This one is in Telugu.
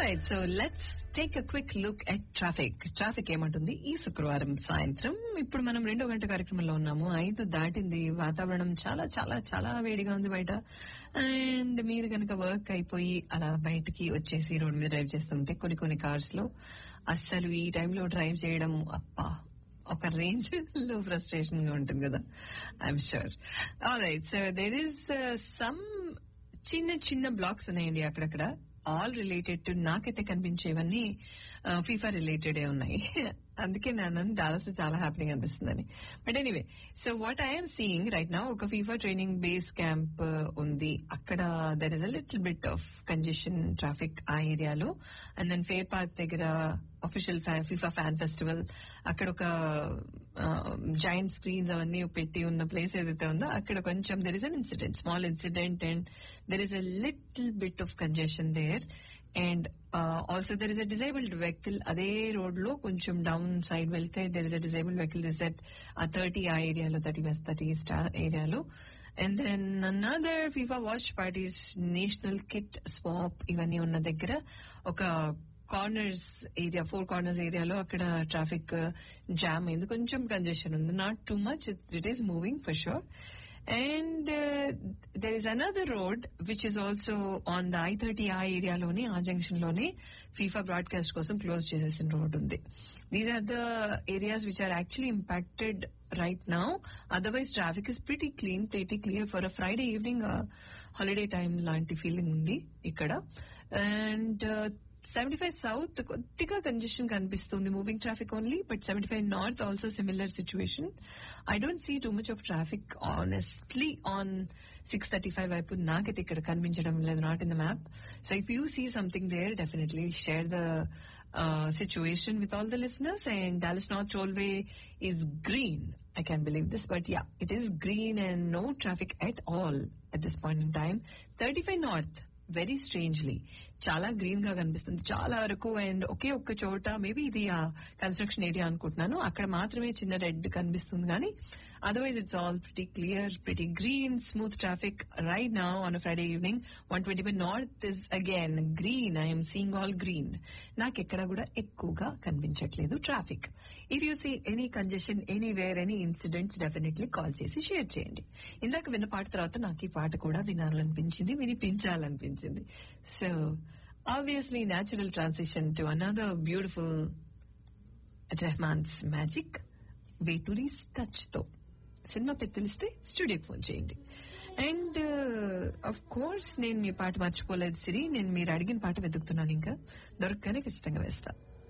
Right so let's take a quick look at traffic traffic ఏమంటుంది ఈ శుక్రవారం సాయంత్రం ఇప్పుడు మనం రెండో గంట కార్యక్రమంలో ఉన్నాము ఐదు దాటింది వాతావరణం చాలా చాలా చాలా వేడిగా ఉంది బయట అండ్ మీరు కనుక వర్క్ అయిపోయి అలా బయటికి వచ్చేసి రోడ్ మీద డ్రైవ్ చేస్తుంటే కొన్ని కొన్ని కార్స్ లో అస్సలు ఈ టైంలో డ్రైవ్ చేయడం అప్పా ఒక రేంజ్ లో ఫ్రస్ట్రేషన్ గా ఉంటుంది కదా I'm sure right so there is some చిన్న చిన్న బ్లాక్స్ ఉన్నాయండి అక్కడక్కడ ఆల్ రిలేటెడ్ టు నాకైతే కనిపించేవన్నీ ఫీఫా రిలేటెడ్ ఉన్నాయి అందుకే నన్ను డాలస్ చాలా హ్యాపీగా అనిపిస్తుందని but anyway so what I'm seeing right నా ఒక ఫీఫా ట్రైనింగ్ బేస్ క్యాంప్ ఉంది అక్కడ there is a little bit of congestion traffic ఆ ఏరియాలో అండ్ దెన్ ఫేర్ పార్క్ దగ్గర అఫీషియల్ ఫీఫా ఫ్యాన్ ఫెస్టివల్ అక్కడ ఒక జాయింట్ స్క్రీన్స్ అవన్నీ పెట్టి ఉన్న ప్లేస్ ఏదైతే ఉందో అక్కడ కొంచెం there is an incident small incident and there is a little bit of congestion there and also there is a disabled vehicle అదే రోడ్ లో కొంచెం డౌన్ సైడ్ వెళ్తే there is a disabled vehicle is that ఆ థర్టీ ఆ ఏరియాలో థర్టీ వెస్ట్ థర్టీ స్టార్ ఏరియాలో and then another FIFA watch parties national kit swap ఇవన్నీ ఉన్న దగ్గర ఒక కార్నర్స్ ఏరియా ఫోర్ కార్నర్స్ ఏరియాలో అక్కడ ట్రాఫిక్ జామ్ అయింది కొంచెం కంజెషన్ ఉంది not too much it is moving for sure and there is another road which is also on the I thirty ఆ ఏరియాలోనే ఆ జంక్షన్ లోనే ఫీఫా బ్రాడ్కాస్ట్ కోసం క్లోజ్ చేసేసిన రోడ్ ఉంది these are the areas which are actually impacted right now otherwise traffic is pretty clean pretty clear for a Friday evening holiday time లాంటి ఫీలింగ్ ఉంది ఇక్కడ అండ్ సెవెంటీ ఫైవ్ సౌత్ కొద్దిగా కంజెషన్ కనిపిస్తుంది moving traffic only but seventy five north also similar situation I don't see too much of traffic honestly on six thirty five వైపు నాకైతే ఇక్కడ కనిపించడం లేదు not in the map so if you see something there definitely share the situation with all the listeners and Dallas North Tollway is green. I can't believe this, but yeah, it is green and no traffic at all at this point in time. 35 North. Very strangely చాలా గ్రీన్ గా కనిపిస్తుంది చాలా వరకు అండ్ ఒకే ఒక్క చోట మేబీ ఇది ఆ కన్స్ట్రక్షన్ ఏరియా అనుకుంటున్నాను అక్కడ మాత్రమే చిన్న రెడ్ కనిపిస్తుంది కానీ otherwise it's all pretty clear pretty green smooth traffic right now on Friday evening one twenty five north is again green I'm seeing all green నాకు ఎక్కడ కూడా ఎక్కువగా కనిపించట్లేదు traffic if you see any congestion anywhere any incidents definitely call చేసి షేర్ చేయండి ఇందాక విన్న పాట తర్వాత నాకు ఈ పాట కూడా వినాలనిపించింది వినిపించాలనిపించింది so obviously natural transition to another beautiful Rahman's magic Veturi's touch తో సినిమా పేరు తెలిస్తే స్టూడియోకి ఫోన్ చేయండి అండ్ అఫ్ కోర్స్ నేను మీ పాట మర్చిపోలేదు సిరి నేను మీరు అడిగిన పాట వెతుకుతున్నాను ఇంకా దొరకగానే ఖచ్చితంగా వేస్తా